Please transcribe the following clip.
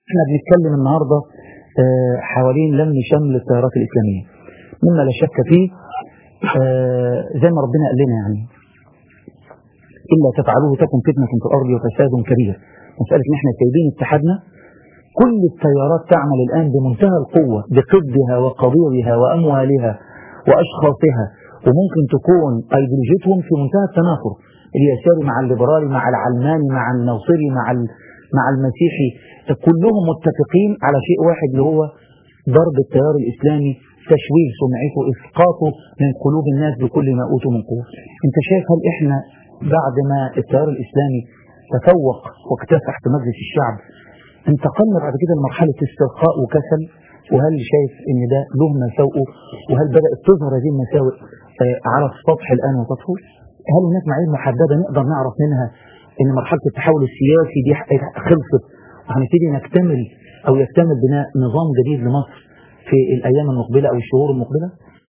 احنا بنتكلم النهاردة آه، حوالين لم شمل التيارات الإسلامية مما لا شك فيه آه، زي ما ربنا قال لنا يعني إلا تفعلوه تكن فتنة في الأرض وفساد كبير مسألة إن احنا سايبين اتحادنا كل التيارات تعمل الآن بمنتهى القوة بقدها وقضيها وأموالها وأشخاصها وممكن تكون أيديولوجيتهم في منتهى التنافر اليساري مع الليبرالي مع العلماني مع الناصري مع مع المسيحي كلهم متفقين على شيء واحد اللي هو ضرب التيار الإسلامي تشويه سمعته إسقاطه من قلوب الناس بكل ما أوتوا من قوة أنت شايف هل إحنا بعد ما التيار الإسلامي تفوق واكتسح في مجلس الشعب انتقلنا بعد كده لمرحلة استرخاء وكسل وهل شايف ان ده له مساوئه وهل بدأت تظهر هذه المساوئ على السطح الآن وتطفو هل هناك معايير محددة نقدر نعرف منها ان مرحلة التحول السياسي دي خلصت وهنبتدي نكتمل او يكتمل بناء نظام جديد لمصر في الايام المقبلة او الشهور المقبلة